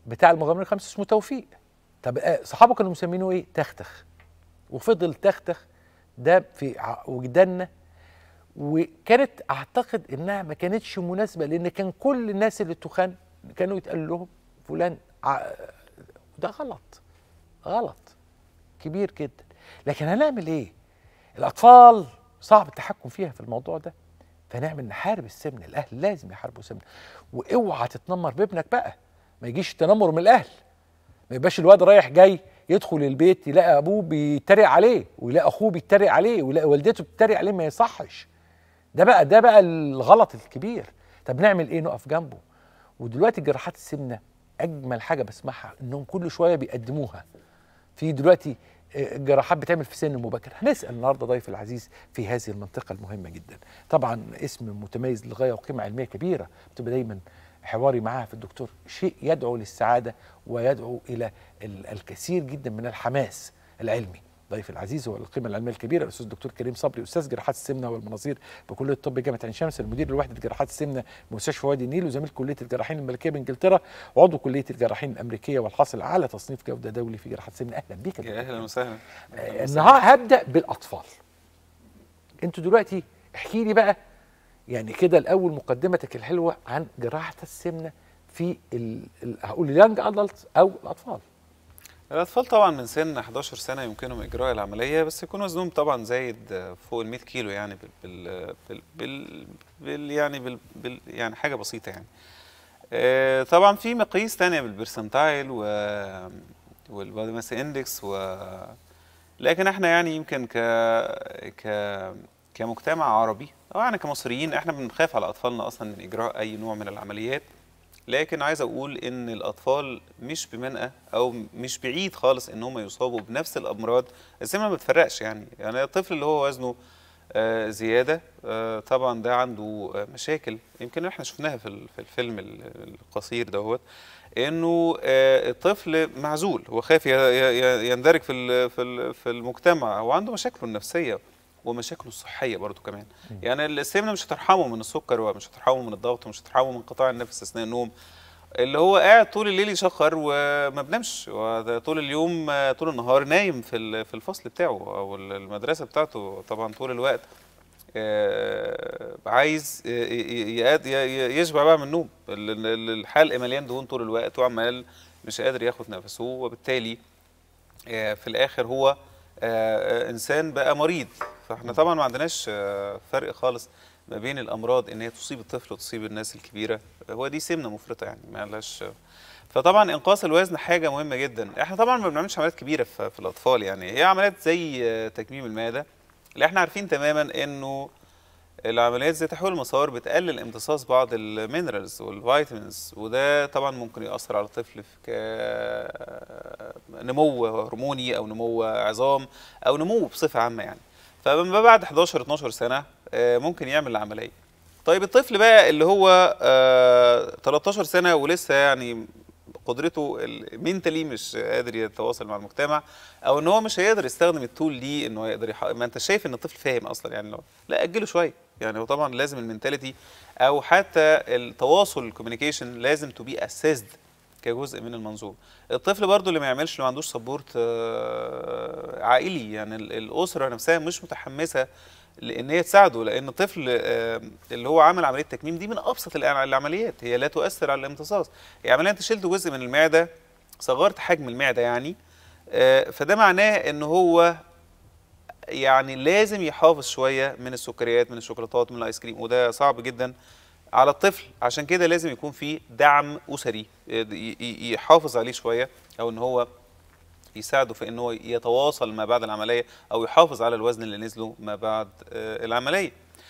بتاع المغامره الخمسه اسمه توفيق طب آه، صحابه كانوا مسمينه ايه تختخ وفضل تختخ ده في ع- وجداننا وكانت اعتقد انها ما كانتش مناسبه لان كان كل الناس اللي تخان كانوا يتقال لهم فلان ع- ده غلط غلط كبير جدا لكن هنعمل ايه الاطفال صعب التحكم فيها في الموضوع ده فنعمل نحارب السمن الاهل لازم يحاربوا السمن واوعى تتنمر بابنك بقى ما يجيش تنمر من الاهل ما يبقاش الواد رايح جاي يدخل البيت يلاقي ابوه بيتريق عليه ويلاقي اخوه بيتريق عليه ويلاقي والدته بتتريق عليه ما يصحش ده بقى ده بقى الغلط الكبير طب نعمل ايه نقف جنبه ودلوقتي جراحات السمنه اجمل حاجه بسمعها انهم كل شويه بيقدموها في دلوقتي آه، جراحات بتعمل في سن مبكر هنسال النهارده ضيف العزيز في هذه المنطقه المهمه جدا طبعا اسم متميز للغايه وقيمه علميه كبيره بتبقى دايما حواري معاها في الدكتور شيء يدعو للسعاده ويدعو الى ال- الكثير جدا من الحماس العلمي ضيف العزيز هو القيمه العلميه الكبيره الاستاذ الدكتور كريم صبري استاذ جراحات السمنه والمناظير بكليه الطب جامعه عين شمس المدير لوحده جراحات السمنه بمستشفى وادي النيل وزميل كليه الجراحين الملكيه بانجلترا وعضو كليه الجراحين الامريكيه والحاصل على تصنيف جوده دولي في جراحات السمنه اهلا بيك يا اهلا وسهلا آه، النهارده هبدا بالاطفال انتوا دلوقتي احكي لي بقى يعني كده الاول مقدمتك الحلوه عن جراحه السمنه في ال- ال- هقول اليانج ادلت او الاطفال الاطفال طبعا من سن 11 سنه يمكنهم اجراء العمليه بس يكون وزنهم طبعا زايد فوق ال 100 كيلو يعني بال بال بال, بال يعني بال, بال يعني حاجه بسيطه يعني آه، طبعا في مقاييس تانية بالبرسنتايل و والبادي ماس اندكس و لكن احنا يعني يمكن ك ك كمجتمع عربي او يعني كمصريين احنا بنخاف على اطفالنا اصلا من اجراء اي نوع من العمليات لكن عايز اقول ان الاطفال مش بمنأى او مش بعيد خالص ان هم يصابوا بنفس الامراض السمنه ما بتفرقش يعني يعني الطفل اللي هو وزنه آه، زياده آه، طبعا ده عنده آه، مشاكل يمكن احنا شفناها في ال- في الفيلم ال- القصير دوت انه آه، الطفل معزول هو خايف ي- ي- يندرج في ال- في ال- في المجتمع وعنده مشاكله النفسيه ومشاكله الصحيه برضو كمان يعني السمنه مش هترحمه من السكر ومش هترحمه من الضغط ومش هترحمه من قطاع النفس اثناء النوم اللي هو قاعد طول الليل يشخر وما بنامش وده طول اليوم آه، طول النهار نايم في ال- في الفصل بتاعه او ال- المدرسه بتاعته طبعا طول الوقت آه، عايز ي- ي- يقاد- ي- يشبع بقى من النوم ال- ال- الحلق مليان دهون طول الوقت وعمال مش قادر ياخد نفسه وبالتالي آه، في الاخر هو آه، آه، انسان بقى مريض فاحنا طبعا ما عندناش آه، فرق خالص ما بين الامراض ان هي تصيب الطفل وتصيب الناس الكبيره هو دي سمنه مفرطه يعني ما لهاش فطبعا انقاص الوزن حاجه مهمه جدا احنا طبعا ما بنعملش عمليات كبيره في, في الاطفال يعني هي عمليات زي آه، تكميم المعده اللي احنا عارفين تماما انه العمليات زي تحويل المسار بتقلل امتصاص بعض المينرالز والفيتامينز وده طبعا ممكن يأثر على الطفل في ك- نمو هرموني او نمو عظام او نمو بصفه عامه يعني فما بعد 11 12 سنه آه، ممكن يعمل العمليه طيب الطفل بقى اللي هو آه، 13 سنه ولسه يعني قدرته المينتالي مش قادر يتواصل مع المجتمع او ان هو مش هيقدر يستخدم التول دي ان هو يقدر يح... ما انت شايف ان الطفل فاهم اصلا يعني لو لا اجله شويه يعني هو طبعا لازم المينتاليتي او حتى التواصل الكوميونيكيشن لازم تو بي اسيسد كجزء من المنظومه الطفل برضو اللي ما يعملش اللي ما عندوش سبورت عائلي يعني ال- الاسره نفسها مش متحمسه لان هي تساعده لان الطفل آه، اللي هو عمل عمليه تكميم دي من ابسط الأع- العمليات هي لا تؤثر على الامتصاص هي عمليه انت شلت جزء من المعده صغرت حجم المعده يعني آه، فده معناه ان هو يعني لازم يحافظ شويه من السكريات من الشوكولاتات من الايس كريم وده صعب جدا على الطفل عشان كده لازم يكون في دعم اسري ي- ي- يحافظ عليه شويه او ان هو يساعده في ان هو يتواصل ما بعد العمليه او يحافظ على الوزن اللي نزله ما بعد آه، العمليه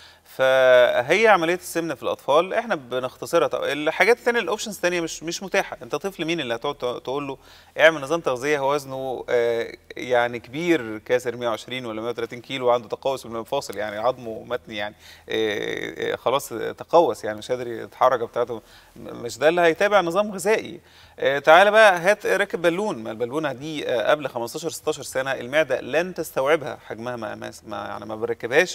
فهي عمليه السمنه في الاطفال احنا بنختصرها طب الحاجات الثانيه الاوبشنز الثانيه مش مش متاحه انت طفل مين اللي هتقعد تقول له اعمل نظام تغذيه هو وزنه آه، يعني كبير كاسر 120 ولا 130 كيلو وعنده تقوس من المفاصل يعني عظمه متني يعني آه، آه، خلاص تقوس يعني مش قادر يتحرك بتاعته م- مش ده اللي هيتابع نظام غذائي آه، تعالى بقى هات راكب بالون ما البالونه دي آه، قبل 15 16 سنه المعده لن تستوعبها حجمها ما ما ما- يعني ما بركبهاش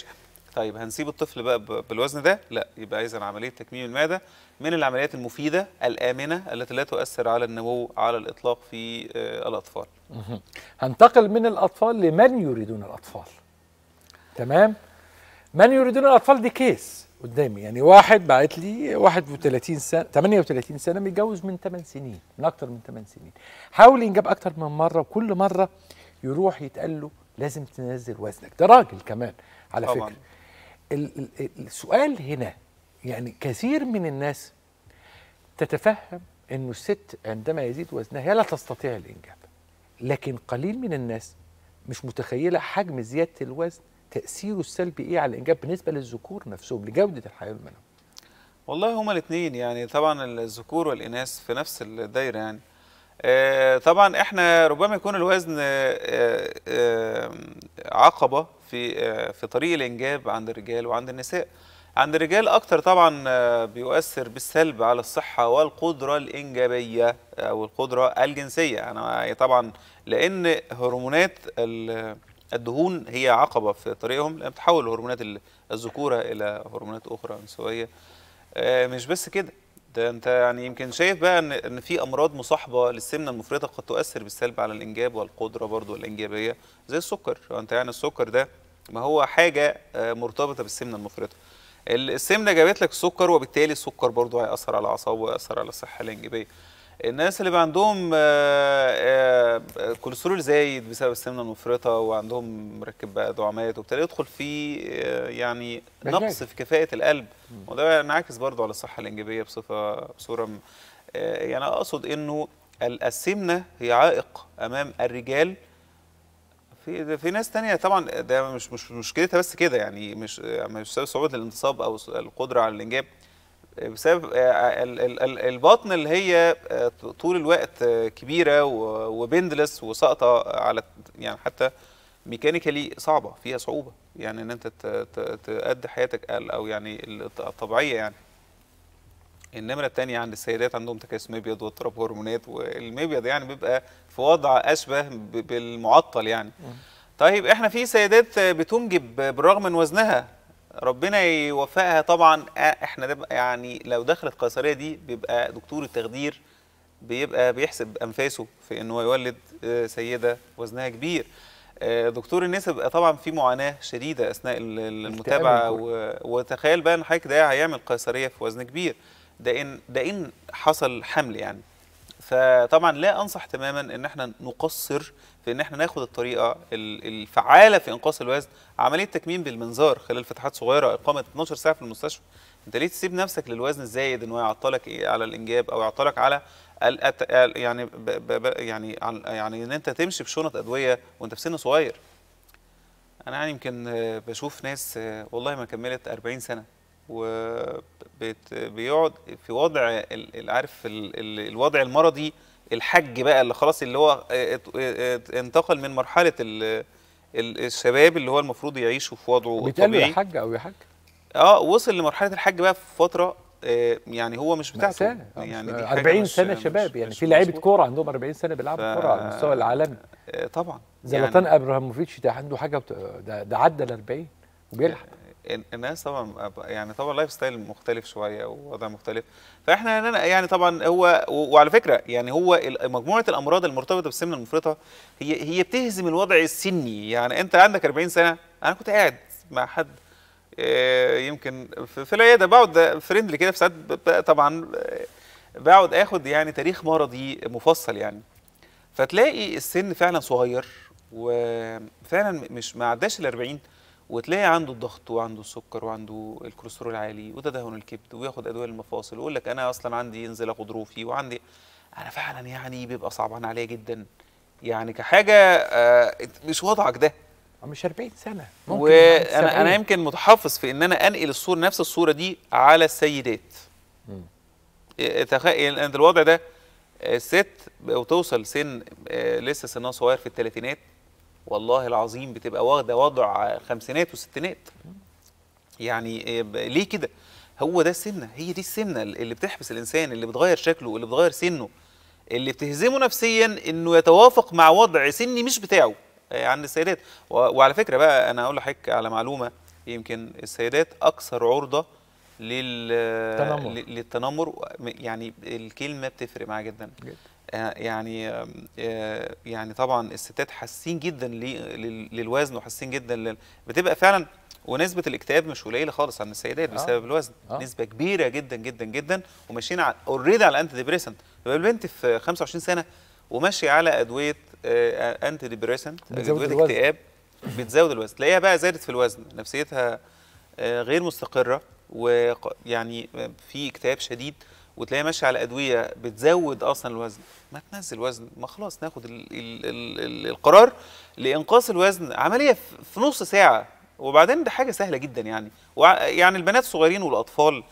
طيب هنسيب الطفل بقى ب- بالوزن ده لا يبقى اذا عمليه تكميم المعده من العمليات المفيده الامنه التي لا تؤثر على النمو على الاطلاق في آه، الاطفال هنتقل من الاطفال لمن يريدون الاطفال تمام من يريدون الاطفال دي كيس قدامي يعني واحد بعت لي 31 سنه 38 سنه متجوز من 8 سنين من اكتر من 8 سنين حاول ينجب اكتر من مره وكل مره يروح يتقال له لازم تنزل وزنك ده راجل كمان على طبعاً. فكره ال- ال- ال- السؤال هنا يعني كثير من الناس تتفهم انه الست عندما يزيد وزنها هي لا تستطيع الانجاب لكن قليل من الناس مش متخيله حجم زياده الوزن تاثيره السلبي ايه على الانجاب بالنسبه للذكور نفسهم لجوده الحياه المنويه والله هما الاثنين يعني طبعا الذكور والاناث في نفس الدايره يعني آه، طبعا احنا ربما يكون الوزن آه، آه، عقبه في آه، في طريق الانجاب عند الرجال وعند النساء عند الرجال اكتر طبعا آه، بيؤثر بالسلب على الصحه والقدره الانجابيه او القدره الجنسيه انا طبعا لان هرمونات ال- الدهون هي عقبه في طريقهم لان بتحول هرمونات ال- الذكوره الى هرمونات اخرى انثويه آه، مش بس كده ده انت يعني يمكن شايف بقى ان ان في امراض مصاحبه للسمنه المفرطه قد تؤثر بالسلب على الانجاب والقدره برضو الانجابيه زي السكر هو انت يعني السكر ده ما هو حاجه آه، مرتبطه بالسمنه المفرطه ال- السمنه جابت لك السكر وبالتالي السكر برضو هياثر على الاعصاب ويأثر على الصحه الانجابيه الناس اللي بقى عندهم آه، آه، كوليسترول زايد بسبب السمنه المفرطه وعندهم مركب بقى دعامات وابتدى يدخل في آه، يعني مشاكل. نقص في كفاءه القلب وده ينعكس برضو على الصحه الانجابيه بصفه بصوره م- آه، يعني اقصد انه ال- السمنه هي عائق امام الرجال في ده في ناس تانية طبعا ده مش مش مشكلتها بس كده يعني مش مش بسبب صعوبة الانتصاب او القدرة على الانجاب بسبب آه، ال- ال- ال- البطن اللي هي آه، طول الوقت آه، كبيرة و- وبندلس وساقطة على يعني حتى ميكانيكالي صعبة فيها صعوبة يعني ان انت ت- ت- تأدي حياتك ال- او يعني الط- الطبيعية يعني النمرة التانية عند السيدات عندهم تكيس مبيض واضطراب هرمونات والمبيض يعني بيبقى في وضع أشبه ب- بالمعطل يعني طيب احنا في سيدات بتنجب بالرغم من وزنها ربنا يوفقها طبعا آه، احنا ده بقى يعني لو دخلت قيصرية دي بيبقى دكتور التخدير بيبقى بيحسب انفاسه في ان هو يولد آه، سيده وزنها كبير آه، دكتور النساء بيبقى طبعا في معاناه شديده اثناء ال- ال- المتابعه الكلام و... وتخيل بقى ان حضرتك ده هيعمل قيصريه في وزن كبير ده ان ده ان حصل حمل يعني فطبعا لا انصح تماما ان احنا نقصر في ان احنا ناخد الطريقه ال- الفعاله في انقاص الوزن عمليه تكميم بالمنظار خلال فتحات صغيره اقامه 12 ساعه في المستشفى انت ليه تسيب نفسك للوزن الزايد ان هو يعطلك إيه على الانجاب او يعطلك على ال- الت- ال- يعني ب ب ب يعني عن- يعني ان انت تمشي بشنط ادويه وانت في سن صغير انا يعني يمكن آه، بشوف ناس آه، والله ما كملت 40 سنه وبيقعد في وضع ال- ال- عارف ال- ال- الوضع المرضي الحج بقى اللي خلاص اللي هو آه، ات- ات- انتقل من مرحله ال- ال- الشباب اللي هو المفروض يعيشوا في وضعه بيتقال له يا الطبيعي حاج او يا حاج اه وصل لمرحله الحج بقى في فتره آه، يعني هو مش بتاعته مأساة. آه، يعني مش- دي حاجة 40 مش- سنه مش- شباب يعني مش في لعيبه مظبوط. كوره عندهم 40 سنه بيلعبوا ف- كوره على المستوى العالمي آه، طبعا زلاتان ابراهيموفيتش ده عنده حاجه وت... ده, ده عدى ال 40 وبيلعب ال- الناس طبعا أب- يعني طبعا لايف ستايل مختلف شويه ووضع مختلف فاحنا هنا يعني طبعا هو و- وعلى فكره يعني هو ال- مجموعه الامراض المرتبطه بالسمنه المفرطه هي هي بتهزم الوضع السني يعني انت عندك 40 سنه انا كنت قاعد مع حد آه، يمكن في في العياده بقعد فريندلي كده في ساعات ب- ب- طبعا آه، بقعد اخد يعني تاريخ مرضي مفصل يعني فتلاقي السن فعلا صغير وفعلا مش ما عداش ال 40 وتلاقي عنده الضغط وعنده السكر وعنده الكوليسترول عالي وتدهن الكبد وياخد ادويه للمفاصل ويقول لك انا اصلا عندي ينزل اخد روفي وعندي انا فعلا يعني بيبقى صعبان عليا جدا يعني كحاجه آه، مش وضعك ده هو مش 40 سنه ممكن يبقى عنده وانا 70. انا يمكن متحفظ في ان انا انقل الصوره نفس الصوره دي على السيدات مم. إيه، تخيل ان الوضع ده الست وتوصل سن آه، لسه سنها صغير في الثلاثينات والله العظيم بتبقى واخده وضع خمسينات وستينات يعني إيه، ب- ليه كده هو ده السمنه هي دي السمنه اللي بتحبس الانسان اللي بتغير شكله اللي بتغير سنه اللي بتهزمه نفسيا انه يتوافق مع وضع سني مش بتاعه آه، عند السيدات و- وعلى فكره بقى انا اقول لحضرتك على معلومه يمكن السيدات اكثر عرضه لل تنمر. ل- للتنمر يعني الكلمه بتفرق معاها جدا جدا. آه، يعني آم، آه، يعني طبعا الستات حاسين جدا لي- لل- للوزن وحاسين جدا لل... بتبقى فعلا ونسبه الاكتئاب مش قليله خالص عن السيدات آه. بسبب الوزن آه. نسبه كبيره جدا جدا جدا وماشيين على اوريدي على انتي ديبريسنت يبقى البنت في 25 سنه وماشيه على ادويه آه، انتي ديبريسنت بتزود ادويه الوزن. اكتئاب بتزود الوزن تلاقيها بقى زادت في الوزن نفسيتها آه، غير مستقره ويعني في اكتئاب شديد وتلاقيها ماشيه على ادويه بتزود اصلا الوزن ما تنزل وزن ما خلاص ناخد ال ال ال ال القرار لانقاص الوزن عمليه في في نص ساعه وبعدين ده حاجه سهله جدا يعني وع- يعني البنات الصغيرين والاطفال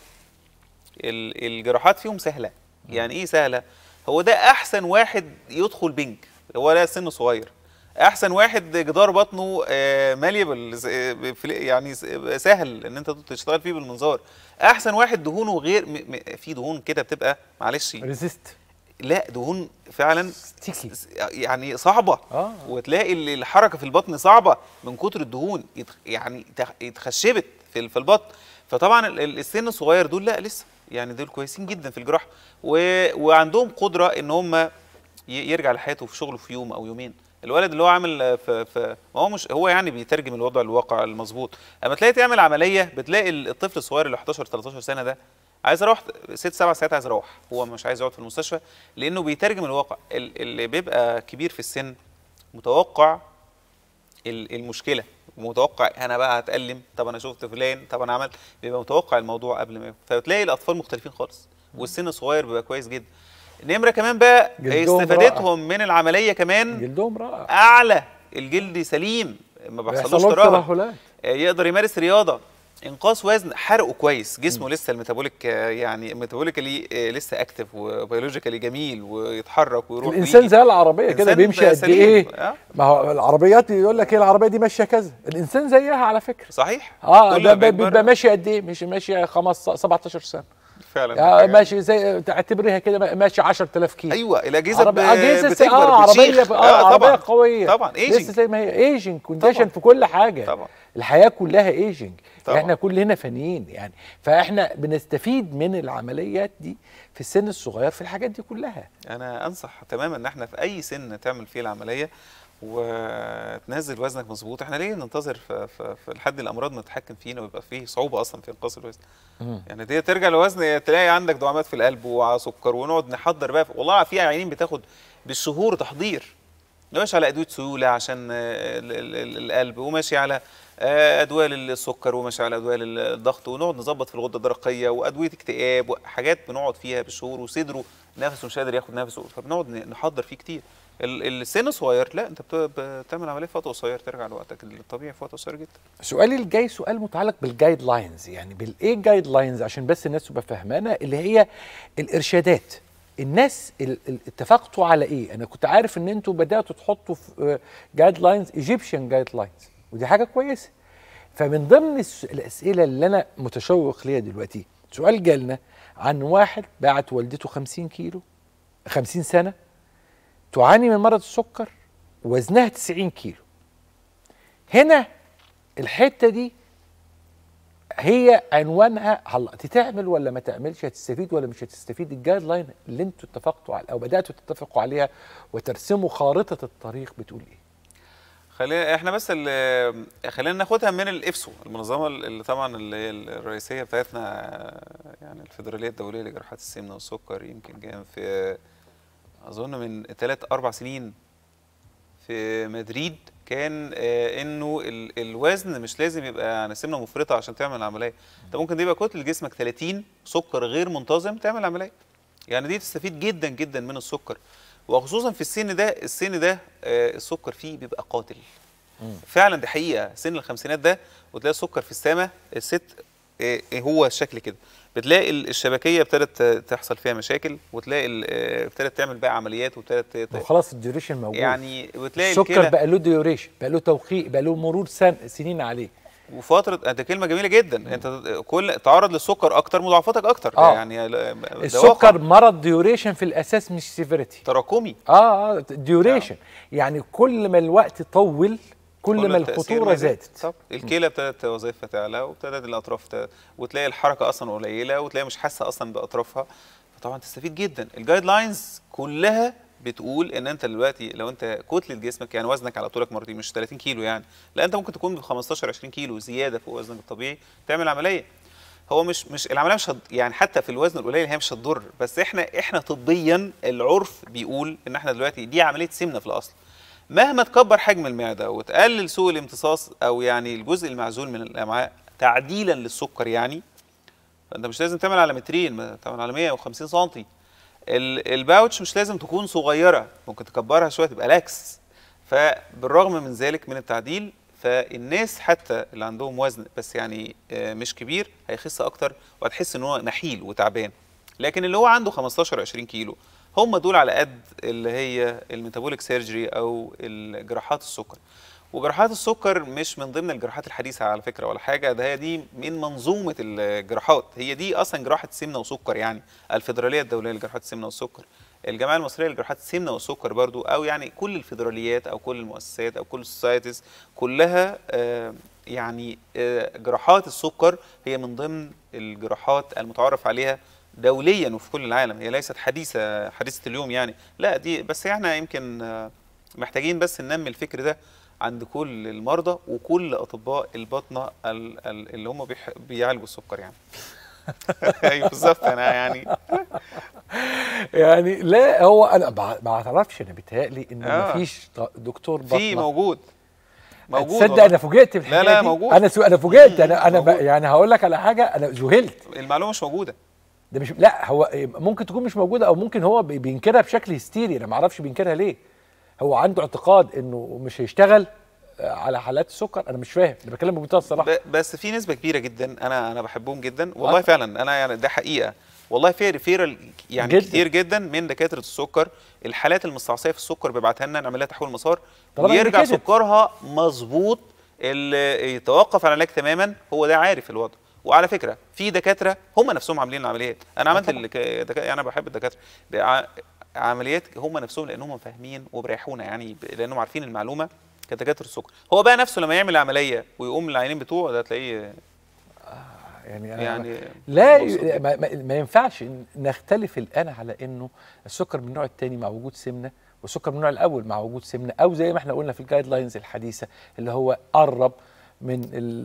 ال- الجراحات فيهم سهله يعني ايه سهله هو ده احسن واحد يدخل بنك هو ده سن صغير احسن واحد جدار بطنه ماليبل يعني س- سهل ان انت تشتغل فيه بالمنظار احسن واحد دهونه غير م- م- في دهون كده بتبقى معلش ريزيست لا دهون فعلا ستيكي س- يعني صعبه اه وتلاقي ال- الحركه في البطن صعبه من كتر الدهون يتخ- يعني تخ- اتخشبت في ال- في البطن فطبعا ال- ال- السن الصغير دول لا لسه يعني دول كويسين جدا في الجراحه و- وعندهم قدره ان هم ي- يرجع لحياته في شغله في يوم او يومين الولد اللي هو عامل في, في ما هو مش هو يعني بيترجم الوضع الواقع المظبوط اما تلاقي تعمل عمليه بتلاقي ال- الطفل الصغير اللي 11 13 سنه ده عايز اروح ست سبع ساعات عايز اروح هو مش عايز يقعد في المستشفى لانه بيترجم الواقع ال- اللي بيبقى كبير في السن متوقع ال- المشكله متوقع انا بقى هتألم طب انا شفت فلان طب انا عملت بيبقى متوقع الموضوع قبل ما فتلاقي الاطفال مختلفين خالص والسن الصغير بيبقى كويس جدا نمره كمان بقى جلدهم استفادتهم من العمليه كمان جلدهم رائع اعلى الجلد سليم ما بيحصلوش بيحصلهمش ترهل ترهلات يقدر يمارس رياضه انقاص وزن حرقه كويس جسمه لسه الميتابوليك آه، يعني ميتابوليكالي آه، لسه اكتف وبيولوجيكالي جميل ويتحرك ويروح الانسان ويجي. زي العربيه كده إنسان بيمشي قد سليم. ايه آه، ما هو العربيات يقول لك ايه العربيه دي ماشيه كذا الانسان زيها على فكره صحيح اه كل ده ما بي- بيكبر بيبقى ماشي قد ايه مش ماشي 5 17 سنه فعلا آه حاجة- ماشي زي تعتبريها كده ماشي 10000 كيلو ايوه الاجهزه عربي- ب- أجهزة بتكبر اه عربيه بتشيخ. اه عربيه طبعا قويه طبعا لسه ايجنج زي ما هي ايجنج كونديشن طبعا. في كل حاجه طبعا الحياه كلها ايجنج طبعا. احنا كلنا فانيين يعني فاحنا بنستفيد من العمليات دي في السن الصغير في الحاجات دي كلها انا انصح تماما ان احنا في اي سن تعمل فيه العمليه وتنزل وزنك مظبوط احنا ليه ننتظر في, في, في لحد الامراض نتحكم فينا ويبقى فيه صعوبه اصلا في انقاص الوزن يعني دي ترجع لوزن تلاقي عندك دعامات في القلب وسكر ونقعد نحضر بقى والله في عيانين بتاخد بالشهور تحضير ماشي على ادويه سيوله عشان آه، ال- ال- ال- القلب وماشي على آه، ادويه للسكر وماشي على ادويه للضغط ونقعد نظبط في الغده الدرقيه وادويه اكتئاب وحاجات بنقعد فيها بالشهور وصدره نفسه مش قادر ياخد نفسه فبنقعد ن- نحضر فيه كتير ال- السن صغير لا انت بت- بتعمل عمليه في وقت قصير ترجع لوقتك الطبيعي في وقت قصير جدا سؤالي الجاي سؤال متعلق بالجايد لاينز يعني بالايه جايد لاينز عشان بس الناس تبقى فاهمانه اللي هي الارشادات الناس ال- ال- اتفقتوا على ايه انا كنت عارف ان انتوا بداتوا تحطوا في جايد لاينز ايجيبشن جايد لاينز ودي حاجه كويسه فمن ضمن الس- الاسئله اللي انا متشوق ليها دلوقتي سؤال جالنا عن واحد بعت والدته 50 كيلو 50 سنه تعاني من مرض السكر وزنها 90 كيلو هنا الحته دي هي عنوانها هلا تتعمل ولا ما تعملش هتستفيد ولا مش هتستفيد الجايد لاين اللي انتوا اتفقتوا على او بداتوا تتفقوا عليها وترسموا خارطه الطريق بتقول ايه خلينا احنا بس ال- خلينا ناخدها من الافسو المنظمه اللي طبعا اللي هي الرئيسيه بتاعتنا يعني الفيدراليه الدوليه لجراحات السمنه والسكر يمكن كان في اظن من ثلاث اربع سنين في مدريد كان آه، انه ال- الوزن مش لازم يبقى يعني سمنه مفرطه عشان تعمل عمليه انت ممكن يبقى كتله جسمك 30 سكر غير منتظم تعمل عمليه يعني دي تستفيد جدا جدا من السكر وخصوصا في السن ده السن ده آه، السكر فيه بيبقى قاتل فعلا دي حقيقه سن الخمسينات ده وتلاقي السكر في السماء الست آه، آه، هو الشكل كده بتلاقي ال- الشبكيه ابتدت آه، تحصل فيها مشاكل وتلاقي ال- آه، ابتدت تعمل بقى عمليات وابتدت ت- وخلاص الديوريشن موجود يعني وتلاقي السكر الكلى بقى له ديوريشن بقى له توقيع بقى له مرور سن سنين عليه وفتره انت كلمه جميله جدا انت كل تعرض للسكر اكتر مضاعفتك اكتر آه. يعني لا- ده واقع. السكر مرض ديوريشن في الاساس مش سيفيريتي تراكمي اه اه ديوريشن يعني كل ما الوقت طول كل ما التأثير الخطوره زاد. زادت طب الكلى ابتدت وظيفتها تعلى وابتدت الاطراف ت... وتلاقي الحركه اصلا قليله وتلاقي مش حاسه اصلا باطرافها فطبعا تستفيد جدا الجايد لاينز كلها بتقول ان انت دلوقتي لو انت كتله جسمك يعني وزنك على طولك مرتين مش 30 كيلو يعني لا انت ممكن تكون ب 15 20 كيلو زياده فوق وزنك الطبيعي تعمل عمليه هو مش مش العمليه مش هت يعني حتى في الوزن القليل هي مش هتضر بس احنا احنا طبيا العرف بيقول ان احنا دلوقتي دي عمليه سمنه في الاصل مهما تكبر حجم المعده وتقلل سوء الامتصاص او يعني الجزء المعزول من الامعاء تعديلا للسكر يعني فانت مش لازم تعمل على مترين ما تعمل على 150 سم ال- الباوتش مش لازم تكون صغيره ممكن تكبرها شويه تبقى لاكس فبالرغم من ذلك من التعديل فالناس حتى اللي عندهم وزن بس يعني آه، مش كبير هيخس اكتر وهتحس ان هو نحيل وتعبان لكن اللي هو عنده 15 20 كيلو هم دول على قد اللي هي الميتابوليك سيرجري او الجراحات السكر وجراحات السكر مش من ضمن الجراحات الحديثه على فكره ولا حاجه ده هي دي من منظومه الجراحات هي دي اصلا جراحه سمنه وسكر يعني الفيدراليه الدوليه لجراحات السمنه والسكر الجمعيه المصريه لجراحات السمنه والسكر برضو او يعني كل الفيدراليات او كل المؤسسات او كل السوسايتيز كلها آه، يعني آه، جراحات السكر هي من ضمن الجراحات المتعارف عليها دوليا وفي كل العالم هي ليست حديثه حديثه اليوم يعني لا دي بس احنا يمكن آه، محتاجين بس ننمي الفكر ده عند كل المرضى وكل اطباء الباطنه ال- ال- اللي هم بيح- بيعالجوا السكر يعني ايوه بالظبط انا يعني يعني لا هو انا ما ما اعرفش انا بيتهيألي ان آه. مفيش ط- دكتور بطنه في موجود موجود تصدق والله. انا فوجئت بالحكايه لا، دي؟ موجود. انا سو... انا فوجئت انا انا ب... موجود. يعني هقول لك على حاجه انا ذهلت المعلومه مش موجوده ده مش لا هو ممكن تكون مش موجوده او ممكن هو بي- بينكرها بشكل هستيري انا ما اعرفش بينكرها ليه هو عنده اعتقاد انه مش هيشتغل آه، على حالات السكر انا مش فاهم انا بتكلم بمنتهى الصراحه ب- بس في نسبه كبيره جدا انا انا بحبهم جدا والله آه. فعلا انا يعني ده حقيقه والله في ريفيرال يعني جداً. جداً. كتير جدا من دكاتره السكر الحالات المستعصيه في السكر بيبعتها لنا نعمل لها تحويل مسار طالما ويرجع indicated. سكرها مظبوط اللي يتوقف عن العلاج تماما هو ده عارف الوضع وعلى فكره في دكاتره هم نفسهم عاملين العمليات انا عملت طبعاً. اللي ك- دكا- يعني انا بحب الدكاتره بع- عمليات هم نفسهم لانهم فاهمين وبيريحونا يعني ب- لانهم عارفين المعلومه كدكاتره السكر هو بقى نفسه لما يعمل عمليه ويقوم العينين بتوعه ده تلاقيه يعني أنا يعني لا بص- ي- ما, ما, ما ينفعش إن نختلف الان على انه السكر من النوع الثاني مع وجود سمنه والسكر من النوع الاول مع وجود سمنه او زي ما احنا قلنا في الجايد لاينز الحديثه اللي هو قرب من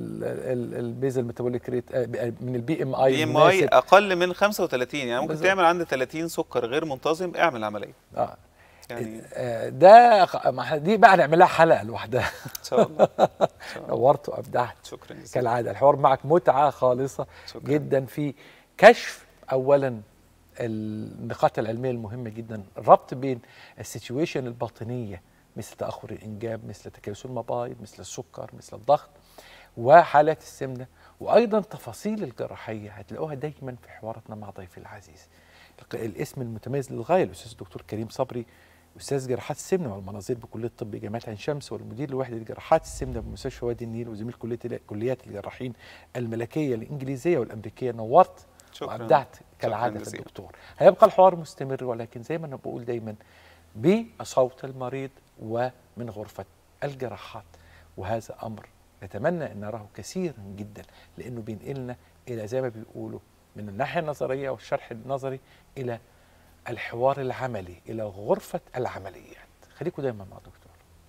البيزل ميتابوليك ريت من البي ام اي بي ام اي اقل من 35 يعني ممكن بالظبط. تعمل عند 30 سكر غير منتظم اعمل عمليه آه. يعني آه، ده خ- ما- دي بقى نعملها حلقه لوحدها ان شاء الله إن شاء الله. نورت وابدعت شكرا جزيلا كالعاده الحوار معك متعه خالصه شكرا. جدا في كشف اولا النقاط العلميه المهمه جدا الربط بين السيتويشن الباطنيه مثل تاخر الانجاب مثل تكيس المبايض مثل السكر مثل الضغط وحالات السمنه وايضا تفاصيل الجراحيه هتلاقوها دايما في حواراتنا مع ضيفي العزيز الق- الاسم المتميز للغايه الاستاذ الدكتور كريم صبري استاذ جراحات السمنه والمناظير بكليه الطب جامعه عين شمس والمدير لوحده جراحات السمنه بمستشفى وادي النيل وزميل كليه كليات الجراحين الملكيه الانجليزيه والامريكيه نورت شكراً. وابدعت شكراً كالعاده في جزيلاً. الدكتور هيبقى الحوار مستمر ولكن زي ما انا بقول دايما بصوت المريض ومن غرفه الجراحات وهذا امر نتمنى ان نراه كثيرا جدا لانه بينقلنا الى زي ما بيقولوا من الناحيه النظريه والشرح النظري الى الحوار العملي الى غرفه العمليات خليكم دايما مع الدكتور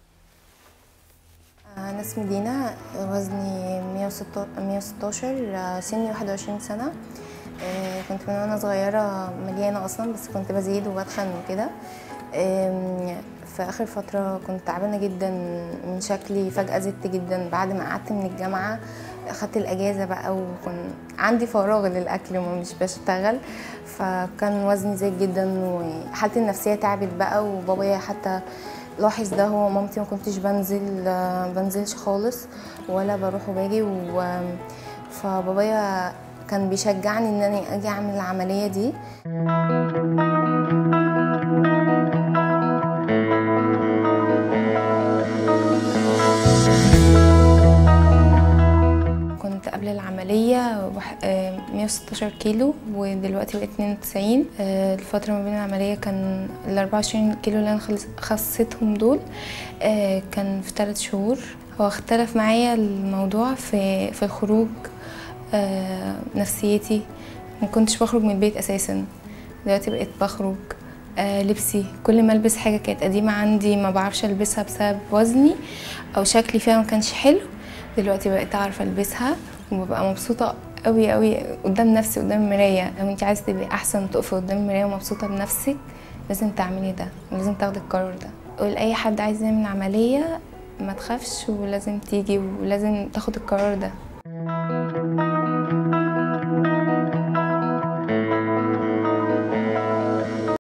أنا اسمي دينا وزني 116 116 آه، سني 21 سنة آه، كنت من وانا صغيرة مليانة أصلا بس كنت بزيد وبتخن وكده آم، في آخر فترة كنت تعبانة جدا من شكلي فجأة زدت جدا بعد ما قعدت من الجامعة أخدت الأجازة بقى وكان عندي فراغ للأكل ومش بشتغل فكان وزني زايد جدا وحالتي النفسية تعبت بقى وبابايا حتى لاحظ ده هو مامتي ما كنتش بنزل آه، بنزلش خالص ولا بروح وباجي و فبابايا كان بيشجعني ان انا اجي اعمل العمليه دي كنت قبل العملية وح- آه، 116 كيلو ودلوقتي بقيت 92 آه، الفترة ما بين العملية كان ال 24 كيلو اللي أنا خلص- خسيتهم دول آه، كان في ثلاث شهور هو اختلف معايا الموضوع في في الخروج آه، نفسيتي ما كنتش بخرج من البيت اساسا دلوقتي بقيت بخرج آه، لبسي كل ما البس حاجه كانت قديمه عندي ما بعرفش البسها بسبب وزني او شكلي فيها ما كانش حلو دلوقتي بقيت اعرف البسها وببقى مبسوطه قوي قوي قدام نفسي قدام المرايه لو انت عايزه تبقي احسن وتقفي قدام المرايه ومبسوطه بنفسك لازم تعملي ده ولازم تاخدي القرار ده قول اي حد عايز يعمل عمليه ما تخافش ولازم تيجي ولازم تاخد القرار ده